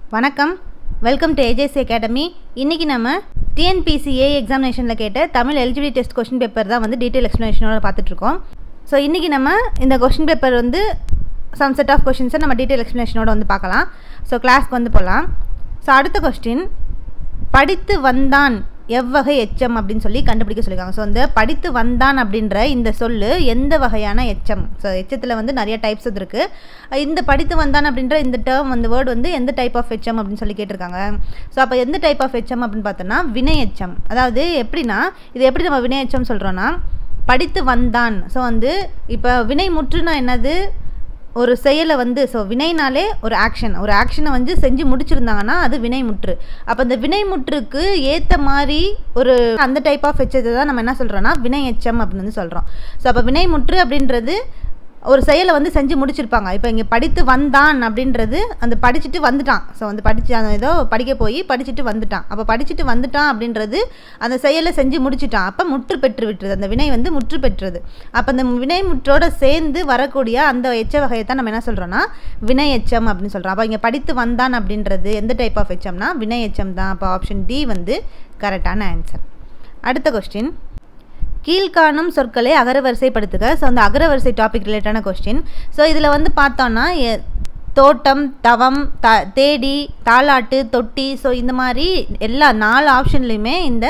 வணக்கம் welcome to AJC academy இன்றைக்கி நம்ம டிஎன்பிசிஏ எக்ஸாமினேஷனில் கேட்ட Tamil eligibility test question paper தான் வந்து டீட்டெயில் எக்ஸ்ப்ளனேஷனோட பார்த்துட்ருக்கோம் ஸோ இன்றைக்கி நம்ம இந்த கொஷின் பேப்பர் வந்து சம் செட் ஆஃப் கொஷின்ஸை நம்ம டீட்டெயில் எக்ஸ்ப்ளனேஷனோட வந்து பார்க்கலாம் ஸோ கிளாஸ்க்கு வந்து போகலாம் ஸோ அடுத்த கொஸ்டின் படித்து வந்தான் எவ்வகை எச்சம் அப்படின்னு சொல்லி கண்டுபிடிக்க சொல்லியிருக்காங்க ஸோ இந்த படித்து வந்தான் அப்படின்ற இந்த சொல்லு எந்த வகையான எச்சம் ஸோ எச்சத்தில் வந்து நிறைய டைப்ஸ் இது இருக்குது இந்த படித்து வந்தான் அப்படின்ற இந்த டேர்ம் வந்து வேர்டு வந்து எந்த டைப் ஆஃப் எச்சம் அப்படின்னு சொல்லி கேட்டிருக்காங்க ஸோ அப்போ எந்த டைப் ஆஃப் எச்சம் அப்படின்னு பார்த்தோன்னா வினை எச்சம் அதாவது எப்படின்னா இது எப்படி நம்ம வினை எச்சம் சொல்கிறோன்னா படித்து வந்தான் ஸோ வந்து இப்போ வினை முற்றுனா என்னது ஒரு செயலை வந்து ஸோ வினைனாலே ஒரு ஆக்ஷன் ஒரு ஆக்ஷனை வந்து செஞ்சு முடிச்சிருந்தாங்கன்னா அது வினைமுற்று அப்போ அந்த வினைமுற்றுக்கு ஏற்ற மாதிரி ஒரு அந்த டைப் ஆஃப் எச்சத்தை தான் நம்ம என்ன சொல்கிறோன்னா வினை எச்சம் அப்படின்னு வந்து சொல்கிறோம் ஸோ அப்போ வினைமுற்று அப்படின்றது ஒரு செயலை வந்து செஞ்சு முடிச்சிருப்பாங்க இப்போ இங்கே படித்து வந்தான் அப்படின்றது அந்த படிச்சுட்டு வந்துட்டான் ஸோ வந்து படித்து அந்த ஏதோ படிக்க போய் படிச்சுட்டு வந்துட்டான் அப்போ படிச்சுட்டு வந்துட்டான் அப்படின்றது அந்த செயலை செஞ்சு முடிச்சிட்டான் அப்போ முற்று பெற்று விட்டுறது அந்த வினை வந்து முற்று பெற்றது அப்போ அந்த வினை முற்றோட சேர்ந்து வரக்கூடிய அந்த எச்ச வகையை தான் நம்ம என்ன சொல்கிறோன்னா வினை எச்சம் அப்படின்னு சொல்கிறோம் அப்போ இங்கே படித்து வந்தான் அப்படின்றது எந்த டைப் ஆஃப் எச்சம்னா வினை எச்சம் தான் அப்போ ஆப்ஷன் டி வந்து கரெக்டான ஆன்சர் அடுத்த கொஸ்டின் கீழ்காணும் சொற்களை அகரவரிசைப்படுத்துக ஸோ அந்த அகரவரிசை டாபிக் ரிலேட்டான கொஸ்டின் ஸோ இதில் வந்து பார்த்தோன்னா தோட்டம் தவம் த தேடி தாலாட்டு தொட்டி ஸோ இந்த மாதிரி எல்லா நாலு ஆப்ஷன்லேயுமே இந்த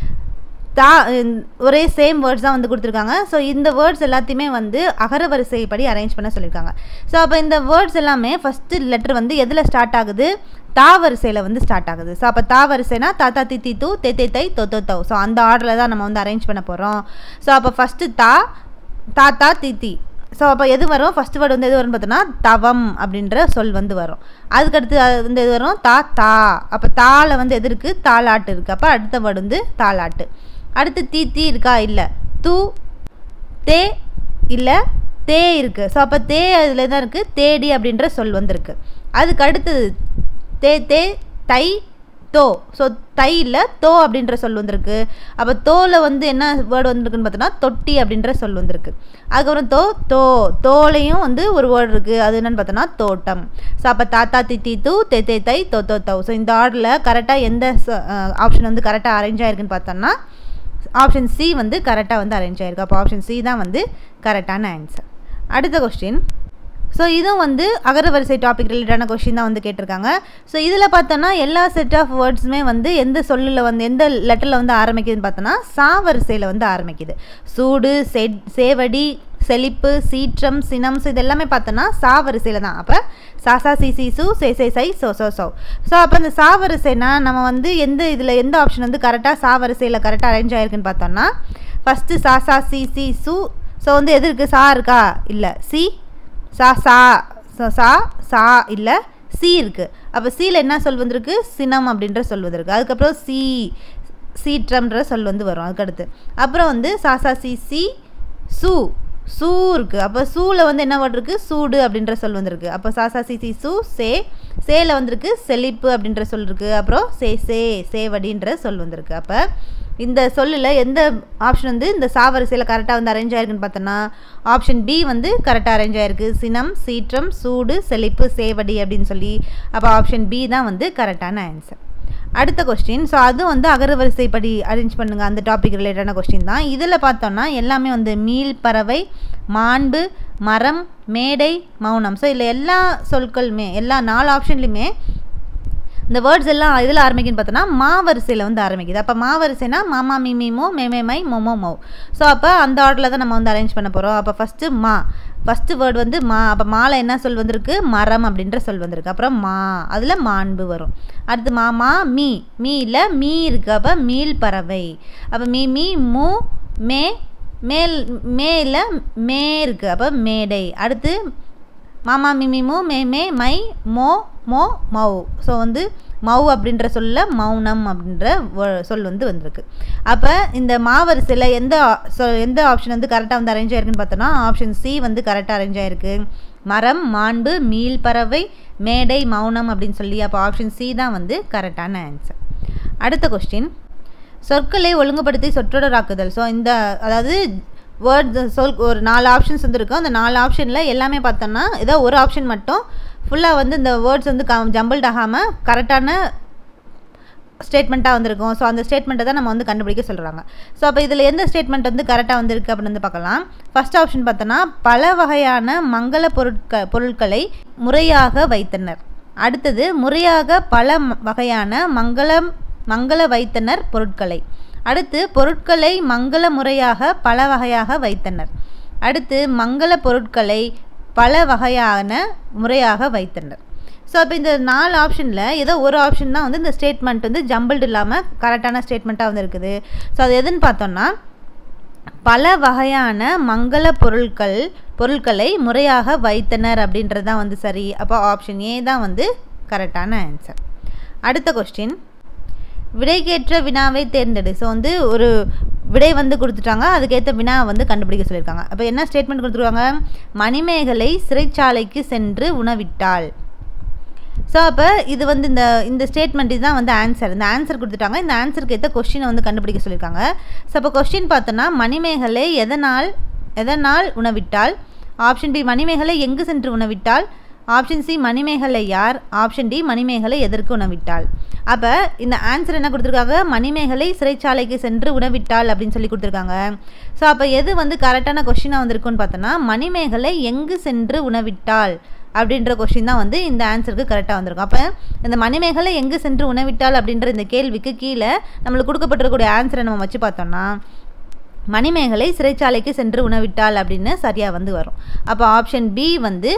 தா ஒரே சேம் வேர்ட்ஸ் தான் வந்து கொடுத்துருக்காங்க ஸோ இந்த வேர்ட்ஸ் எல்லாத்தையுமே வந்து அகரவரிசைப்படி அரேஞ்ச் பண்ண சொல்லியிருக்காங்க ஸோ அப்போ இந்த வேர்ட்ஸ் எல்லாமே ஃபஸ்ட்டு லெட்டர் வந்து எதில் ஸ்டார்ட் ஆகுது தா வரிசையில் வந்து ஸ்டார்ட் ஆகுது ஸோ அப்போ தா வரிசைனா தாத்தா தித்தி தூ தே தே தை தொ தோ ஸோ அந்த ஆர்டரில் தான் நம்ம வந்து அரேஞ்ச் பண்ண போகிறோம் ஸோ அப்போ ஃபஸ்ட்டு தா தாத்தா தித்தி ஸோ அப்போ எது வரும் ஃபஸ்ட் வேர்டு வந்து எது வரும்னு பார்த்தோன்னா தவம் அப்படின்ற சொல் வந்து வரும் அதுக்கடுத்து அது வந்து எது வரும் தா தா அப்போ தால வந்து எது இருக்குது தாலாட்டு இருக்குது அப்போ அடுத்த வேர்டு வந்து தாலாட்டு அடுத்து தீ தீ இருக்கா இல்லை தூ தே இல்லை தே இருக்குது ஸோ அப்போ தே அதில் தான் இருக்குது தேடி அப்படின்ற சொல் வந்திருக்கு அதுக்கு அடுத்தது தே தே தை தோ ஸோ தை இல்லை தோ அப்படின்ற சொல் வந்திருக்கு அப்போ தோவில் வந்து என்ன வேர்டு வந்திருக்குன்னு பார்த்தோன்னா தொட்டி அப்படின்ற சொல் வந்திருக்கு அதுக்கப்புறம் தோ தோ தோலையும் வந்து ஒரு வேர்டு இருக்குது அது என்னென்னு பார்த்தோன்னா தோட்டம் ஸோ அப்போ தாத்தா தித்தி தூ தே தே தை தோ தோ தௌ ஸோ இந்த ஆர்டரில் கரெக்டாக எந்த ஆப்ஷன் வந்து கரெக்டாக அரேஞ்ச் ஆயிருக்குன்னு பார்த்தோன்னா ஆப்ஷன் சி வந்து கரெக்டாக வந்து அரேஞ்ச் ஆயிருக்கு அப்போ ஆப்ஷன் சி தான் வந்து கரெக்டான ஆன்சர் அடுத்த கொஸ்டின் ஸோ இதுவும் வந்து அகரவரிசை டாபிக் ரிலேட்டான கொஷின் தான் வந்து கேட்டிருக்காங்க ஸோ இதில் பார்த்தோன்னா எல்லா செட் ஆஃப் வேர்ட்ஸுமே வந்து எந்த சொல்லில் வந்து எந்த லெட்டரில் வந்து ஆரம்பிக்குதுன்னு பார்த்தோன்னா சா வரிசையில் வந்து ஆரம்பிக்குது சூடு செட் சேவடி செழிப்பு சீற்றம் சினம் ஸோ இது எல்லாமே பார்த்தோன்னா சா வரிசையில் தான் அப்போ சாசா சி சி சு சே சே சை சோ சோ சோ ஸோ அப்போ இந்த சா வரிசைனா நம்ம வந்து எந்த இதில் எந்த ஆப்ஷன் வந்து கரெக்டாக சா வரிசையில் கரெக்டாக அரேஞ்ச் ஆயிருக்குன்னு பார்த்தோன்னா ஃபஸ்ட்டு சாசா சி சி சு ஸோ வந்து எது இருக்குது சா இருக்கா இல்லை சி சா சா சா சா இல்லை சி இருக்குது அப்போ சியில் என்ன சொல் வந்திருக்கு சினம் அப்படின்ற சொல் வந்திருக்கு அதுக்கப்புறம் சி சீற்றம்ன்ற சொல் வந்து வரும் அதுக்கடுத்து அப்புறம் வந்து சாசா சி சி சு சூ இருக்குது அப்போ சூவில் வந்து என்ன வேர்டு இருக்குது சூடு அப்படின்ற சொல் வந்திருக்கு அப்போ சாசா சி சி சு சே சேல வந்திருக்கு செழிப்பு அப்படின்ற சொல் இருக்குது அப்புறம் சே சே சேவடின்ற சொல் வந்திருக்கு அப்போ இந்த சொல்லில் எந்த ஆப்ஷன் வந்து இந்த சாவரிசையில் கரெக்டாக வந்து அரேஞ்ச் ஆயிருக்குன்னு பார்த்தோன்னா ஆப்ஷன் பி வந்து கரெக்டாக அரேஞ்ச் ஆயிருக்கு சினம் சீற்றம் சூடு செழிப்பு சேவடி அப்படின்னு சொல்லி அப்போ ஆப்ஷன் பி தான் வந்து கரெக்டான ஆன்சர் அடுத்த கொஸ்டின் ஸோ அதுவும் வந்து அகரவரிசைப்படி அரேஞ்ச் பண்ணுங்கள் அந்த டாபிக் ரிலேட்டடான கொஸ்டின் தான் இதில் பார்த்தோன்னா எல்லாமே வந்து மீள் பறவை மாண்பு மரம் மேடை மௌனம் ஸோ இதில் எல்லா சொற்களுமே எல்லா நாலு ஆப்ஷன்லையுமே இந்த வேர்ட்ஸ் எல்லாம் இதில் ஆரம்பிக்குன்னு பார்த்தோன்னா மா வரிசையில் வந்து ஆரம்பிக்குது அப்போ மா வரிசைனா மாமா மிமி மோ மேமே மை மொமோ மோ ஸோ அப்போ அந்த ஆர்டரில் தான் நம்ம வந்து அரேஞ்ச் பண்ண போகிறோம் அப்போ ஃபஸ்ட்டு மா ஃபஸ்ட்டு வேர்டு வந்து மா அப்போ மாலை என்ன சொல் வந்திருக்கு மரம் அப்படின்ற சொல் வந்திருக்கு அப்புறம் மா அதில் மாண்பு வரும் அடுத்து மாமா மீ மீ இல்லை மீ இருக்குது அப்போ மீள் பறவை அப்போ மீ மீ மூ மே மேல் மேல மே இருக்குது அப்போ மேடை அடுத்து மாமா மிமிமு மே மே மை மோ மோ மௌ ஸோ வந்து மௌ அப்படின்ற சொல்ல மௌனம் அப்படின்ற சொல் வந்து வந்திருக்கு அப்போ இந்த மாவரிசையில் எந்த சொ எந்த ஆப்ஷன் வந்து கரெக்டாக வந்து அரேஞ்ச் ஆயிருக்குன்னு பார்த்தோன்னா ஆப்ஷன் சி வந்து கரெக்டாக அரேஞ்ச் ஆயிருக்கு மரம் மாண்பு மீள் பறவை மேடை மௌனம் அப்படின்னு சொல்லி அப்போ ஆப்ஷன் சி தான் வந்து கரெக்டான ஆன்சர் அடுத்த கொஸ்டின் சொற்களை ஒழுங்குபடுத்தி சொற்றொடராக்குதல் ஸோ இந்த அதாவது வேர்ட் சொல் ஒரு நாலு ஆப்ஷன்ஸ் வந்துருக்கும் அந்த நாலு ஆப்ஷனில் எல்லாமே பார்த்தோன்னா ஏதோ ஒரு ஆப்ஷன் மட்டும் ஃபுல்லாக வந்து இந்த வேர்ட்ஸ் வந்து க ஜம்பிள்ட் ஆகாமல் கரெக்டான ஸ்டேட்மெண்ட்டாக வந்திருக்கும் ஸோ அந்த ஸ்டேட்மெண்ட்டை தான் நம்ம வந்து கண்டுபிடிக்க சொல்கிறாங்க ஸோ அப்போ இதில் எந்த ஸ்டேட்மெண்ட் வந்து கரெக்டாக வந்திருக்கு அப்படின்னு வந்து பார்க்கலாம் ஃபர்ஸ்ட் ஆப்ஷன் பார்த்தோன்னா பல வகையான மங்கள பொருட்க பொருட்களை முறையாக வைத்தனர் அடுத்தது முறையாக பல வகையான மங்களம் மங்கள வைத்தனர் பொருட்களை அடுத்து பொருட்களை மங்கள முறையாக பல வகையாக வைத்தனர் அடுத்து மங்கள பொருட்களை பல வகையான முறையாக வைத்தனர் ஸோ அப்போ இந்த நாலு ஆப்ஷனில் ஏதோ ஒரு ஆப்ஷன் தான் வந்து இந்த ஸ்டேட்மெண்ட் வந்து ஜம்பிள்டு இல்லாமல் கரெக்டான ஸ்டேட்மெண்ட்டாக வந்து இருக்குது ஸோ அது எதுன்னு பார்த்தோன்னா பல வகையான மங்கள பொருட்கள் பொருட்களை முறையாக வைத்தனர் அப்படின்றது தான் வந்து சரி அப்போ ஆப்ஷன் ஏ தான் வந்து கரெக்டான ஆன்சர் அடுத்த கொஸ்டின் விடைக்கேற்ற வினாவை தேர்ந்தெடு ஸோ வந்து ஒரு விடை வந்து கொடுத்துட்டாங்க அதுக்கேற்ற வினா வந்து கண்டுபிடிக்க சொல்லியிருக்காங்க அப்போ என்ன ஸ்டேட்மெண்ட் கொடுத்துருவாங்க மணிமேகலை சிறைச்சாலைக்கு சென்று உணவிட்டாள் ஸோ அப்போ இது வந்து இந்த இந்த ஸ்டேட்மெண்ட் இதுதான் வந்து ஆன்சர் இந்த ஆன்சர் கொடுத்துட்டாங்க இந்த ஆன்சருக்கு ஏற்ற கொஸ்டினை வந்து கண்டுபிடிக்க சொல்லியிருக்காங்க ஸோ அப்போ கொஸ்டின் பார்த்தோன்னா மணிமேகலை எதனால் எதனால் உணவிட்டால் ஆப்ஷன் பி மணிமேகலை எங்கு சென்று உணவிட்டால் ஆப்ஷன் சி மணிமேகலை யார் ஆப்ஷன் டி மணிமேகலை எதற்கு உணவிட்டாள் அப்போ இந்த ஆன்சர் என்ன கொடுத்துருக்காங்க மணிமேகலை சிறைச்சாலைக்கு சென்று உணவிட்டாள் அப்படின்னு சொல்லி கொடுத்துருக்காங்க ஸோ அப்போ எது வந்து கரெக்டான கொஸ்டினாக வந்திருக்குன்னு பார்த்தோன்னா மணிமேகலை எங்கு சென்று உணவிட்டாள் அப்படின்ற கொஸ்டின் தான் வந்து இந்த ஆன்சருக்கு கரெக்டாக வந்திருக்கும் அப்போ இந்த மணிமேகலை எங்கு சென்று உணவிட்டாள் அப்படின்ற இந்த கேள்விக்கு கீழே நம்மளுக்கு கொடுக்கப்பட்டிருக்கக்கூடிய ஆன்சரை நம்ம வச்சு பார்த்தோம்னா மணிமேகலை சிறைச்சாலைக்கு சென்று உணவிட்டாள் அப்படின்னு சரியாக வந்து வரும் அப்போ ஆப்ஷன் பி வந்து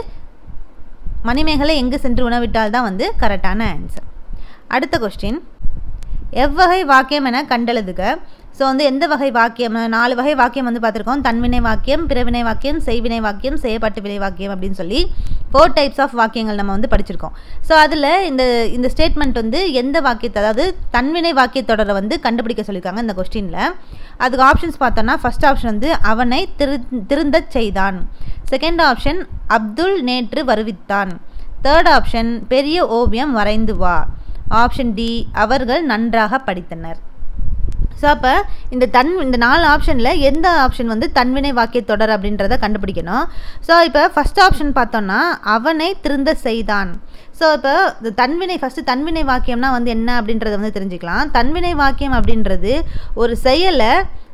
மணிமேகலை எங்கு சென்று உணவிட்டால் தான் வந்து கரெக்டான ஆன்சர் அடுத்த கொஸ்டின் எவ்வகை வாக்கியம் என கண்டெழுதுக ஸோ வந்து எந்த வகை வாக்கியம் நாலு வகை வாக்கியம் வந்து பார்த்துருக்கோம் தன்வினை வாக்கியம் பிறவினை வாக்கியம் செய்வினை வாக்கியம் செய்யப்பட்டு வினை வாக்கியம் அப்படின்னு சொல்லி ஃபோர் டைப்ஸ் ஆஃப் வாக்கியங்கள் நம்ம வந்து படிச்சிருக்கோம் ஸோ அதில் இந்த இந்த ஸ்டேட்மெண்ட் வந்து எந்த வாக்கியத்தை அதாவது தன்வினை வாக்கியத்தொடரை வந்து கண்டுபிடிக்க சொல்லியிருக்காங்க இந்த கொஸ்டினில் அதுக்கு ஆப்ஷன்ஸ் பார்த்தோன்னா ஃபஸ்ட் ஆப்ஷன் வந்து அவனை திரு திருந்தச் செய்தான் செகண்ட் ஆப்ஷன் அப்துல் நேற்று வருவித்தான் தேர்ட் ஆப்ஷன் பெரிய ஓவியம் வரைந்து வா ஆப்ஷன் டி அவர்கள் நன்றாக படித்தனர் ஸோ அப்போ இந்த தன் இந்த நாலு ஆப்ஷனில் எந்த ஆப்ஷன் வந்து தன்வினை வாக்கிய தொடர் அப்படின்றத கண்டுபிடிக்கணும் ஸோ இப்போ ஃபஸ்ட் ஆப்ஷன் பார்த்தோன்னா அவனை திருந்த செய்தான் ஸோ இப்போ இந்த தன்வினை ஃபஸ்ட்டு தன்வினை வாக்கியம்னா வந்து என்ன அப்படின்றத வந்து தெரிஞ்சுக்கலாம் தன்வினை வாக்கியம் அப்படின்றது ஒரு செயலை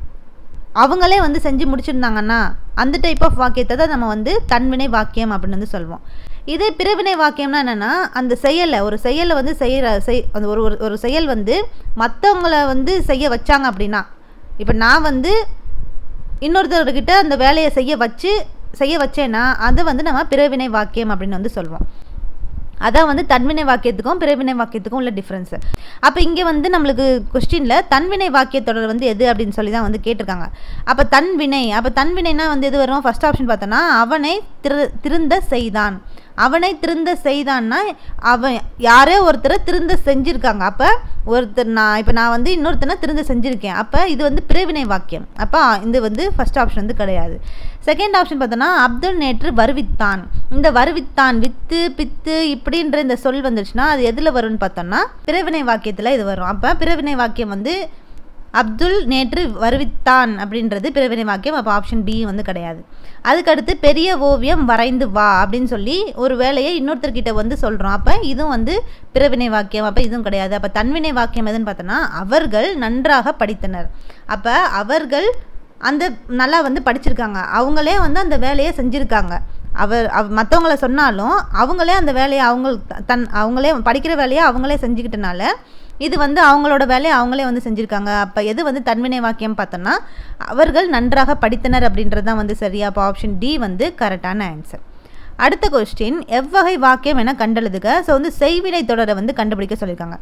அவங்களே வந்து செஞ்சு முடிச்சிருந்தாங்கன்னா அந்த டைப் ஆஃப் வாக்கியத்தை தான் நம்ம வந்து தன்வினை வாக்கியம் அப்படின்னு வந்து சொல்லுவோம் இதே பிறவினை வாக்கியம்னா என்னென்னா அந்த செயலை ஒரு செயலை வந்து செய்கிற செய் அந்த ஒரு ஒரு ஒரு செயல் வந்து மற்றவங்கள வந்து செய்ய வச்சாங்க அப்படின்னா இப்போ நான் வந்து இன்னொருத்தர்கிட்ட அந்த வேலையை செய்ய வச்சு செய்ய வச்சேன்னா அது வந்து நம்ம பிறவினை வாக்கியம் அப்படின்னு வந்து சொல்லுவோம் அதான் வந்து தன்வினை வாக்கியத்துக்கும் பிறவினை வாக்கியத்துக்கும் உள்ள டிஃப்ரென்ஸு அப்போ இங்கே வந்து நம்மளுக்கு கொஸ்டினில் தன்வினை வாக்கியத்தொடர் வந்து எது அப்படின்னு சொல்லி தான் வந்து கேட்டிருக்காங்க அப்போ தன்வினை அப்போ தன்வினைனா வந்து எது வரும் ஃபஸ்ட் ஆப்ஷன் பார்த்தோன்னா அவனை திரு திருந்த செய்தான் அவனை திருந்த செய்தான்னா அவன் யாரே ஒருத்தரை திருந்த செஞ்சுருக்காங்க அப்போ ஒருத்தர் நான் இப்போ நான் வந்து இன்னொருத்தனை திருந்த செஞ்சுருக்கேன் அப்போ இது வந்து பிறவினை வாக்கியம் அப்போ இது வந்து ஃபஸ்ட் ஆப்ஷன் வந்து கிடையாது செகண்ட் ஆப்ஷன் பார்த்தோன்னா அப்துல் நேற்று வருவித்தான் இந்த வருவித்தான் வித்து பித்து இப்படின்ற இந்த சொல் வந்துருச்சுன்னா அது எதில் வரும்னு பார்த்தோம்னா பிறவினை வாக்கியத்தில் இது வரும் அப்போ பிறவினை வாக்கியம் வந்து அப்துல் நேற்று வருவித்தான் அப்படின்றது பிறவினை வாக்கியம் அப்போ ஆப்ஷன் பி வந்து கிடையாது அதுக்கடுத்து பெரிய ஓவியம் வரைந்து வா அப்படின்னு சொல்லி ஒரு வேலையை இன்னொருத்தர்கிட்ட வந்து சொல்கிறோம் அப்போ இதுவும் வந்து பிறவினை வாக்கியம் அப்போ இதுவும் கிடையாது அப்போ தன்வினை வாக்கியம் எதுன்னு பார்த்தோன்னா அவர்கள் நன்றாக படித்தனர் அப்போ அவர்கள் அந்த நல்லா வந்து படிச்சிருக்காங்க அவங்களே வந்து அந்த வேலையை செஞ்சுருக்காங்க அவர் அவ் மற்றவங்கள சொன்னாலும் அவங்களே அந்த வேலையை அவங்க தன் அவங்களே படிக்கிற வேலையை அவங்களே செஞ்சுக்கிட்டனால இது வந்து அவங்களோட வேலையை அவங்களே வந்து செஞ்சுருக்காங்க அப்போ எது வந்து தன்வினை வாக்கியம் பார்த்தோன்னா அவர்கள் நன்றாக படித்தனர் அப்படின்றது தான் வந்து சரியா அப்போ ஆப்ஷன் டி வந்து கரெக்டான ஆன்சர் அடுத்த கொஸ்டின் எவ்வகை வாக்கியம் என கண்டெழுதுக ஸோ வந்து செய்வினை தொடரை வந்து கண்டுபிடிக்க சொல்லியிருக்காங்க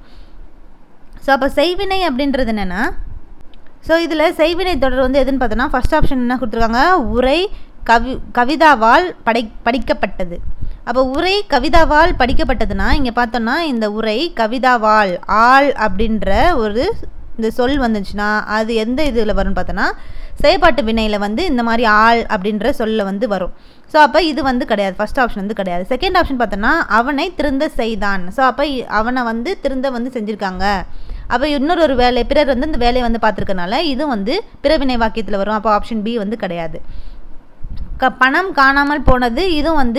ஸோ அப்போ செய்வினை அப்படின்றது என்னென்னா ஸோ இதில் செய்வினை தொடர் வந்து எதுன்னு பார்த்தோன்னா ஃபஸ்ட் ஆப்ஷன் என்ன கொடுத்துருக்காங்க உரை கவி கவிதாவால் படை படிக்கப்பட்டது அப்போ உரை கவிதாவால் படிக்கப்பட்டதுன்னா இங்கே பார்த்தோன்னா இந்த உரை கவிதாவால் ஆள் அப்படின்ற ஒரு இந்த சொல் வந்துச்சுன்னா அது எந்த இதில் வரும்னு பார்த்தோன்னா செயற்பாட்டு வினையில் வந்து இந்த மாதிரி ஆள் அப்படின்ற சொல்ல வந்து வரும் ஸோ அப்போ இது வந்து கிடையாது ஃபஸ்ட் ஆப்ஷன் வந்து கிடையாது செகண்ட் ஆப்ஷன் பார்த்தோன்னா அவனை திருந்த செய்தான் ஸோ அப்போ அவனை வந்து திருந்த வந்து செஞ்சுருக்காங்க அப்போ இன்னொரு ஒரு வேலை பிறர் வந்து இந்த வேலையை வந்து பார்த்துருக்கனால இது வந்து பிறவினை வாக்கியத்தில் வரும் அப்போ ஆப்ஷன் பி வந்து கிடையாது க பணம் காணாமல் போனது இதுவும் வந்து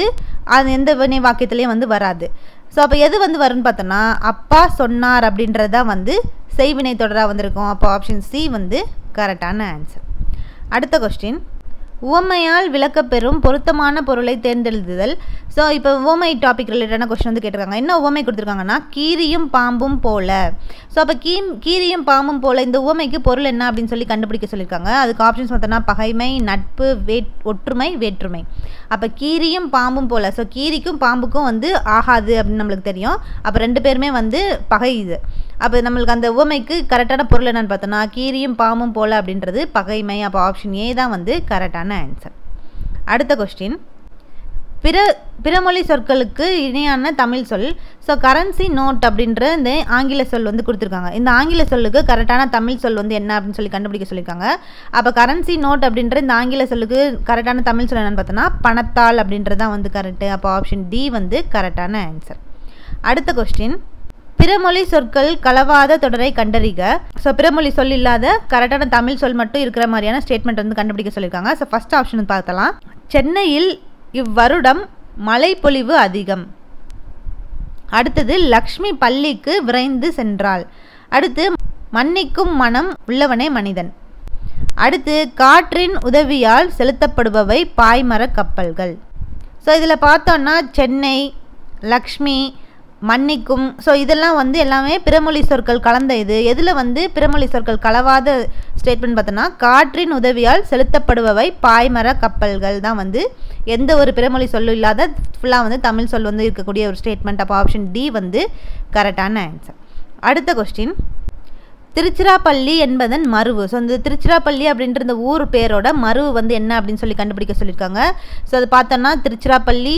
அது எந்த வினை வாக்கியத்துலேயும் வந்து வராது ஸோ அப்போ எது வந்து வரும்னு பார்த்தோன்னா அப்பா சொன்னார் அப்படின்றது தான் வந்து செய்வினை தொடராக வந்திருக்கும் அப்போ ஆப்ஷன் சி வந்து கரெக்டான ஆன்சர் அடுத்த கொஸ்டின் உவமையால் விளக்கப்பெறும் பொருத்தமான பொருளை தேர்ந்தெழுதுதல் ஸோ இப்போ உவமை டாபிக் ரிலேட்டடான கொஸ்டின் வந்து கேட்டிருக்காங்க என்ன உவமை கொடுத்துருக்காங்கன்னா கீரியும் பாம்பும் போல ஸோ அப்போ கீ கீரியும் பாம்பும் போல இந்த உவமைக்கு பொருள் என்ன அப்படின்னு சொல்லி கண்டுபிடிக்க சொல்லியிருக்காங்க அதுக்கு ஆப்ஷன்ஸ் பார்த்தோன்னா பகைமை நட்பு வேட் ஒற்றுமை வேற்றுமை அப்போ கீரியும் பாம்பும் போல ஸோ கீரிக்கும் பாம்புக்கும் வந்து ஆகாது அப்படின்னு நம்மளுக்கு தெரியும் அப்போ ரெண்டு பேருமே வந்து பகை இது அப்போ நம்மளுக்கு அந்த உவமைக்கு கரெக்டான பொருள் என்னன்னு பார்த்தோன்னா கீரியும் பாம்பும் போல அப்படின்றது பகைமை அப்போ ஆப்ஷன் ஏ தான் வந்து கரெக்டான ஆன்சர் அடுத்த கொஸ்டின் பிற பிறமொழி சொற்களுக்கு இணையான தமிழ் சொல் ஸோ கரன்சி நோட் அப்படின்ற இந்த ஆங்கில சொல் வந்து கொடுத்துருக்காங்க இந்த ஆங்கில சொல்லுக்கு கரெக்டான தமிழ் சொல் வந்து என்ன அப்படின்னு சொல்லி கண்டுபிடிக்க சொல்லியிருக்காங்க அப்போ கரன்சி நோட் அப்படின்ற இந்த ஆங்கில சொல்லுக்கு கரெக்டான தமிழ் சொல் என்னன்னு பார்த்தோன்னா பணத்தால் அப்படின்றது தான் வந்து கரெக்டு அப்போ ஆப்ஷன் டி வந்து கரெக்டான ஆன்சர் அடுத்த கொஸ்டின் பிறமொழி சொற்கள் கலவாத தொடரை கண்டறிக ஸோ பிறமொழி சொல் இல்லாத கரெக்டான தமிழ் சொல் மட்டும் இருக்கிற மாதிரியான ஸ்டேட்மெண்ட் வந்து கண்டுபிடிக்க சொல்லியிருக்காங்க ஸோ ஃபஸ்ட் ஆப்ஷன் பார்த்தலாம் சென்னையில் இவ்வருடம் மழைப்பொழிவு அதிகம் அடுத்தது லக்ஷ்மி பள்ளிக்கு விரைந்து சென்றாள் அடுத்து மன்னிக்கும் மனம் உள்ளவனே மனிதன் அடுத்து காற்றின் உதவியால் செலுத்தப்படுபவை பாய்மர கப்பல்கள் ஸோ இதில் பார்த்தோன்னா சென்னை லக்ஷ்மி மன்னிக்கும் ஸோ இதெல்லாம் வந்து எல்லாமே பிறமொழி சொற்கள் கலந்த இது எதில் வந்து பிறமொழி சொற்கள் கலவாத ஸ்டேட்மெண்ட் பார்த்தோன்னா காற்றின் உதவியால் செலுத்தப்படுபவை பாய்மர கப்பல்கள் தான் வந்து எந்த ஒரு பிறமொழி சொல்லும் இல்லாத ஃபுல்லாக வந்து தமிழ் சொல் வந்து இருக்கக்கூடிய ஒரு ஸ்டேட்மெண்ட் அப்போ ஆப்ஷன் டி வந்து கரெக்டான ஆன்சர் அடுத்த கொஸ்டின் திருச்சிராப்பள்ளி என்பதன் மருவு ஸோ இந்த திருச்சிராப்பள்ளி அப்படின்ற இந்த ஊர் பேரோட மருவு வந்து என்ன அப்படின்னு சொல்லி கண்டுபிடிக்க சொல்லியிருக்காங்க ஸோ அது பார்த்தோன்னா திருச்சிராப்பள்ளி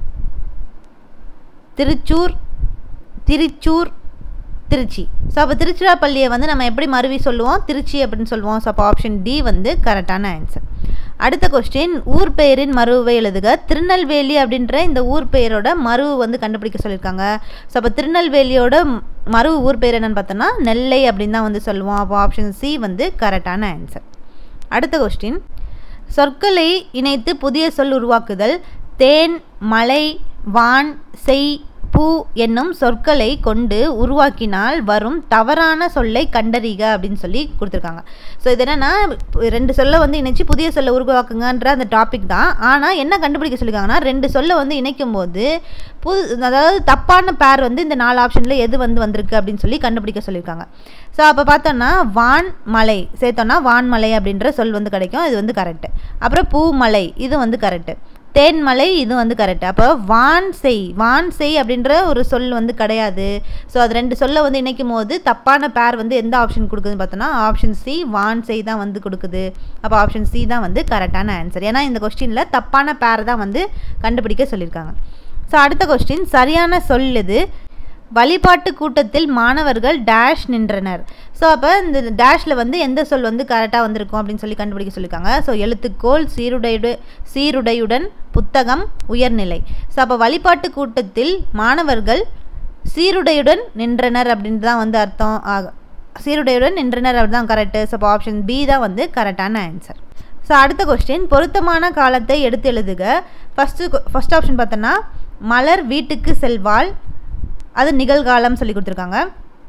திருச்சூர் திருச்சூர் திருச்சி ஸோ அப்போ திருச்சிராப்பள்ளியை வந்து நம்ம எப்படி மருவி சொல்லுவோம் திருச்சி அப்படின்னு சொல்லுவோம் ஸோ அப்போ ஆப்ஷன் டி வந்து கரெக்டான ஆன்சர் அடுத்த கொஸ்டின் ஊர் பெயரின் மருவை எழுதுக திருநெல்வேலி அப்படின்ற இந்த ஊர் பெயரோட மருவு வந்து கண்டுபிடிக்க சொல்லியிருக்காங்க ஸோ அப்போ திருநெல்வேலியோட மருவு ஊர் பெயர் என்னன்னு பார்த்தோன்னா நெல்லை அப்படின்னு தான் வந்து சொல்லுவோம் அப்போ ஆப்ஷன் சி வந்து கரெக்டான ஆன்சர் அடுத்த கொஸ்டின் சொற்களை இணைத்து புதிய சொல் உருவாக்குதல் தேன் மலை வான் செய் பூ என்னும் சொற்களை கொண்டு உருவாக்கினால் வரும் தவறான சொல்லை கண்டறிக அப்படின்னு சொல்லி கொடுத்துருக்காங்க ஸோ இது என்னென்னா ரெண்டு சொல்லை வந்து இணைச்சி புதிய சொல்லை உருவாக்குங்கன்ற அந்த டாபிக் தான் ஆனால் என்ன கண்டுபிடிக்க சொல்லியிருக்காங்கன்னா ரெண்டு சொல்லை வந்து இணைக்கும் போது புது அதாவது தப்பான பேர் வந்து இந்த நாலு ஆப்ஷனில் எது வந்து வந்திருக்கு அப்படின்னு சொல்லி கண்டுபிடிக்க சொல்லியிருக்காங்க ஸோ அப்போ பார்த்தோன்னா வான் மலை சேர்த்தோன்னா வான்மலை அப்படின்ற சொல் வந்து கிடைக்கும் இது வந்து கரெக்டு அப்புறம் பூமலை இது வந்து கரெக்டு தேன்மலை இது வந்து கரெக்ட் அப்போ வான் செய் வான் செய் அப்படின்ற ஒரு சொல் வந்து கிடையாது ஸோ அது ரெண்டு சொல்லை வந்து இணைக்கும் போது தப்பான பேர் வந்து எந்த ஆப்ஷன் கொடுக்குதுன்னு பார்த்தோன்னா ஆப்ஷன் சி வான் செய் தான் வந்து கொடுக்குது அப்போ ஆப்ஷன் சி தான் வந்து கரெக்டான ஆன்சர் ஏன்னா இந்த கொஸ்டினில் தப்பான பேர் தான் வந்து கண்டுபிடிக்க சொல்லியிருக்காங்க ஸோ அடுத்த கொஸ்டின் சரியான சொல் இது வழிபாட்டு கூட்டத்தில் மாணவர்கள் டேஷ் நின்றனர் ஸோ அப்போ இந்த டேஷில் வந்து எந்த சொல் வந்து கரெக்டாக வந்திருக்கும் அப்படின்னு சொல்லி கண்டுபிடிக்க சொல்லியிருக்காங்க ஸோ எழுத்துக்கோள் சீருடையுடு சீருடையுடன் புத்தகம் உயர்நிலை ஸோ அப்போ வழிபாட்டு கூட்டத்தில் மாணவர்கள் சீருடையுடன் நின்றனர் அப்படின்னு தான் வந்து அர்த்தம் ஆகும் சீருடையுடன் நின்றனர் அப்படி தான் கரெக்டு ஸோ அப்போ ஆப்ஷன் பி தான் வந்து கரெக்டான ஆன்சர் ஸோ அடுத்த கொஸ்டின் பொருத்தமான காலத்தை எடுத்து எழுதுக ஃபஸ்ட்டு ஃபஸ்ட் ஆப்ஷன் பார்த்தோன்னா மலர் வீட்டுக்கு செல்வாள் அது நிகழ்காலம் சொல்லி கொடுத்துருக்காங்க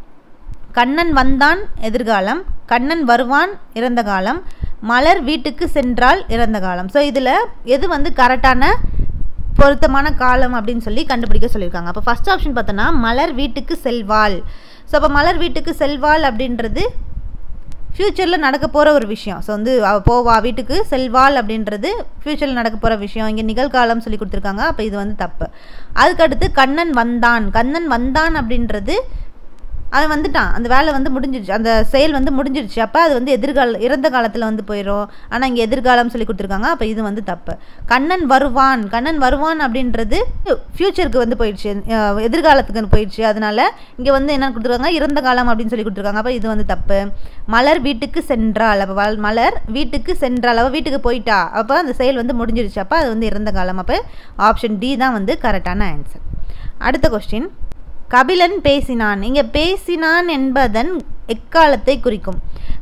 கண்ணன் வந்தான் எதிர்காலம் கண்ணன் வருவான் இறந்த காலம் மலர் வீட்டுக்கு சென்றால் இறந்த காலம் ஸோ இதில் எது வந்து கரெக்டான பொருத்தமான காலம் அப்படின்னு சொல்லி கண்டுபிடிக்க சொல்லியிருக்காங்க அப்போ ஃபஸ்ட் ஆப்ஷன் பார்த்தோன்னா மலர் வீட்டுக்கு செல்வாள் ஸோ அப்போ மலர் வீட்டுக்கு செல்வாள் அப்படின்றது ஃப்யூச்சரில் நடக்க போகிற ஒரு விஷயம் ஸோ வந்து அவள் போவா வீட்டுக்கு செல்வாள் அப்படின்றது ஃப்யூச்சரில் நடக்க போகிற விஷயம் இங்கே நிகழ்காலம் சொல்லி கொடுத்துருக்காங்க அப்போ இது வந்து தப்பு அதுக்கடுத்து கண்ணன் வந்தான் கண்ணன் வந்தான் அப்படின்றது அவன் வந்துட்டான் அந்த வேலை வந்து முடிஞ்சிருச்சு அந்த செயல் வந்து முடிஞ்சிருச்சு அப்போ அது வந்து எதிர்கால இறந்த காலத்தில் வந்து போயிடும் ஆனால் இங்கே எதிர்காலம் சொல்லி கொடுத்துருக்காங்க அப்போ இது வந்து தப்பு கண்ணன் வருவான் கண்ணன் வருவான் அப்படின்றது ஃப்யூச்சருக்கு வந்து போயிடுச்சு அஹ் எதிர்காலத்துக்கு போயிடுச்சு அதனால இங்கே வந்து என்ன கொடுத்துருக்காங்க இறந்த காலம் அப்படின்னு சொல்லி கொடுத்துருக்காங்க அப்போ இது வந்து தப்பு மலர் வீட்டுக்கு சென்றாள் அப்போ வள் மலர் வீட்டுக்கு சென்றாள் அவள் வீட்டுக்கு போயிட்டா அப்போ அந்த செயல் வந்து முடிஞ்சிருச்சு அப்போ அது வந்து இறந்த காலம் அப்போ ஆப்ஷன் டி தான் வந்து கரெக்டான ஆன்சர் அடுத்த கொஸ்டின் கபிலன் பேசினான் இங்கே பேசினான் என்பதன் எக்காலத்தை குறிக்கும்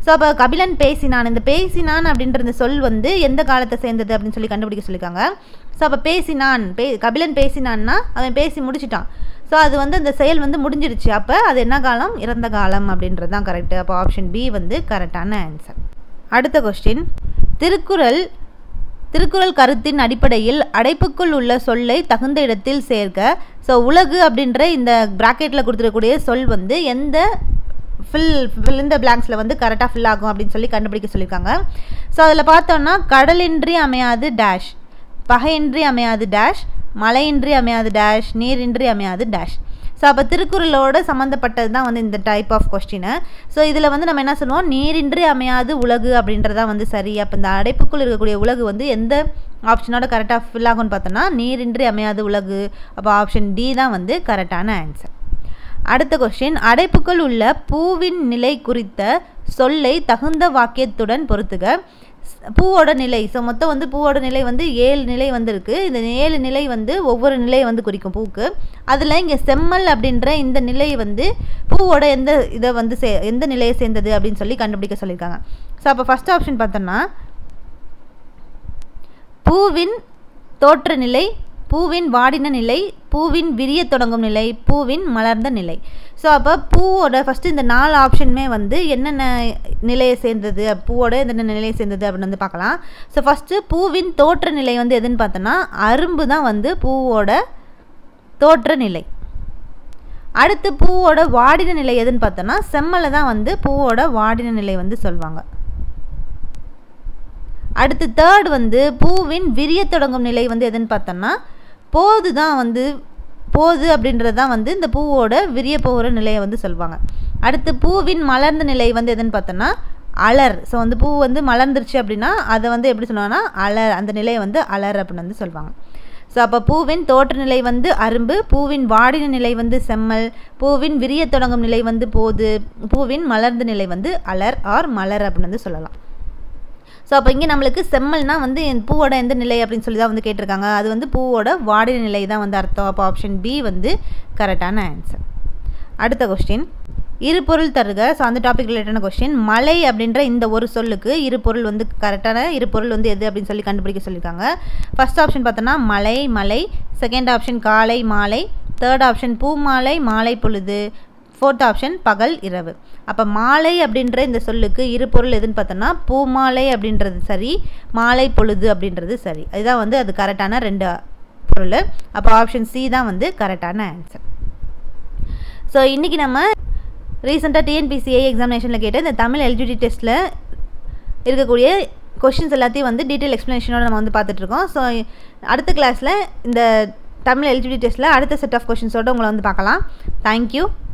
ஸோ அப்போ கபிலன் பேசினான் இந்த பேசினான் அப்படின்ற இந்த சொல் வந்து எந்த காலத்தை சேர்ந்தது அப்படின்னு சொல்லி கண்டுபிடிக்க சொல்லியிருக்காங்க ஸோ அப்போ பேசினான் பே கபிலன் பேசினான்னா அவன் பேசி முடிச்சிட்டான் ஸோ அது வந்து அந்த செயல் வந்து முடிஞ்சிருச்சு அப்போ அது என்ன காலம் இறந்த காலம் அப்படின்றது தான் கரெக்டு அப்போ ஆப்ஷன் பி வந்து கரெக்டான ஆன்சர் அடுத்த கொஸ்டின் திருக்குறள் திருக்குறள் கருத்தின் அடிப்படையில் அடைப்புக்குள் உள்ள சொல்லை தகுந்த இடத்தில் சேர்க்க ஸோ உலகு அப்படின்ற இந்த ப்ராக்கெட்டில் கொடுத்துருக்கக்கூடிய சொல் வந்து எந்த ஃபில் ஃபில் இந்த பிளாங்க்ஸில் வந்து கரெக்டாக ஃபில் ஆகும் அப்படின்னு சொல்லி கண்டுபிடிக்க சொல்லியிருக்காங்க ஸோ அதில் பார்த்தோன்னா கடலின்றி அமையாது டேஷ் பகையின்றி அமையாது டேஷ் மழையின்றி அமையாது டேஷ் நீரின்றி அமையாது டேஷ் ஸோ அப்போ திருக்குறளோட சம்மந்தப்பட்டது தான் வந்து இந்த டைப் ஆஃப் கொஸ்டினு ஸோ இதில் வந்து நம்ம என்ன சொல்லுவோம் நீரின்றி அமையாது உலகு அப்படின்றதான் வந்து சரி அப்போ இந்த அடைப்புக்குள் இருக்கக்கூடிய உலகு வந்து எந்த ஆப்ஷனோட கரெக்டாக ஃபில் ஆகும்னு பார்த்தோன்னா நீரின்றி அமையாது உலகு அப்போ ஆப்ஷன் டி தான் வந்து கரெக்டான ஆன்சர் அடுத்த கொஸ்டின் அடைப்புக்குள் உள்ள பூவின் நிலை குறித்த சொல்லை தகுந்த வாக்கியத்துடன் பொறுத்துக பூவோட நிலை ஸோ மொத்தம் வந்து பூவோட நிலை வந்து ஏழு நிலை வந்து இருக்குது இந்த ஏழு நிலை வந்து ஒவ்வொரு நிலையை வந்து குறிக்கும் பூக்கு அதில் இங்கே செம்மல் அப்படின்ற இந்த நிலை வந்து பூவோட எந்த இதை வந்து சே எந்த நிலையை சேர்ந்தது அப்படின்னு சொல்லி கண்டுபிடிக்க சொல்லியிருக்காங்க ஸோ அப்போ ஃபஸ்ட் ஆப்ஷன் பார்த்தோம்னா பூவின் தோற்ற நிலை பூவின் வாடின நிலை பூவின் விரிய தொடங்கும் நிலை பூவின் மலர்ந்த நிலை ஸோ அப்போ பூவோட ஃபஸ்ட்டு இந்த நாலு ஆப்ஷனுமே வந்து என்னென்ன நிலையை சேர்ந்தது பூவோட என்னென்ன நிலையை சேர்ந்தது அப்படின்னு வந்து பார்க்கலாம் ஸோ ஃபஸ்ட்டு பூவின் தோற்ற நிலை வந்து எதுன்னு பார்த்தோன்னா அரும்பு தான் வந்து பூவோட தோற்ற நிலை அடுத்து பூவோட வாடின நிலை எதுன்னு பார்த்தோன்னா செம்மலை தான் வந்து பூவோட வாடின நிலை வந்து சொல்லுவாங்க அடுத்து தேர்ட் வந்து பூவின் விரிய தொடங்கும் நிலை வந்து எதுன்னு பார்த்தோம்னா போது தான் வந்து போது அப்படின்றது தான் வந்து இந்த பூவோட விரிய போகிற நிலையை வந்து சொல்லுவாங்க அடுத்து பூவின் மலர்ந்த நிலை வந்து எதுன்னு பார்த்தோன்னா அலர் ஸோ வந்து பூ வந்து மலர்ந்துருச்சு அப்படின்னா அதை வந்து எப்படி சொல்லுவாங்கன்னா அலர் அந்த நிலையை வந்து அலர் அப்படின்னு வந்து சொல்லுவாங்க ஸோ அப்போ பூவின் தோற்ற நிலை வந்து அரும்பு பூவின் வாடின நிலை வந்து செம்மல் பூவின் விரிய தொடங்கும் நிலை வந்து போது பூவின் மலர்ந்த நிலை வந்து அலர் ஆர் மலர் அப்படின்னு வந்து சொல்லலாம் ஸோ அப்போ இங்கே நம்மளுக்கு செம்மல்னா வந்து பூவோட எந்த நிலை அப்படின்னு சொல்லி தான் வந்து கேட்டிருக்காங்க அது வந்து பூவோட வாடின நிலை தான் வந்து அர்த்தம் அப்போ ஆப்ஷன் பி வந்து கரெக்டான ஆன்சர் அடுத்த கொஸ்டின் இரு பொருள் தருக ஸோ அந்த டாபிக் ரிலேட்டான கொஸ்டின் மலை அப்படின்ற இந்த ஒரு சொல்லுக்கு இரு பொருள் வந்து கரெக்டான இரு பொருள் வந்து எது அப்படின்னு சொல்லி கண்டுபிடிக்க சொல்லியிருக்காங்க ஃபர்ஸ்ட் ஆப்ஷன் பார்த்தோன்னா மலை மலை செகண்ட் ஆப்ஷன் காலை மாலை தேர்ட் ஆப்ஷன் பூ மாலை மாலை பொழுது ஃபோர்த் ஆப்ஷன் பகல் இரவு அப்போ மாலை அப்படின்ற இந்த சொல்லுக்கு இரு பொருள் எதுன்னு பார்த்தோன்னா பூமாலை அப்படின்றது சரி மாலை பொழுது அப்படின்றது சரி அதுதான் வந்து அது கரெக்டான ரெண்டு பொருள் அப்போ ஆப்ஷன் சி தான் வந்து கரெக்டான ஆன்சர் ஸோ இன்றைக்கி நம்ம ரீசெண்டாக டிஎன்பிசிஐ எக்ஸாமினேஷனில் கேட்ட இந்த தமிழ் எல்ஜிடி டெஸ்ட்டில் இருக்கக்கூடிய கொஷின்ஸ் எல்லாத்தையும் வந்து டீட்டெயில் எக்ஸ்ப்ளனேஷனோட நம்ம வந்து பார்த்துட்ருக்கோம் ஸோ அடுத்த கிளாஸில் இந்த தமிழ் எல்ஜிடி டெஸ்ட்டில் அடுத்த செட் ஆஃப் கொஷின்ஸோடு உங்களை வந்து பார்க்கலாம் தேங்க்யூ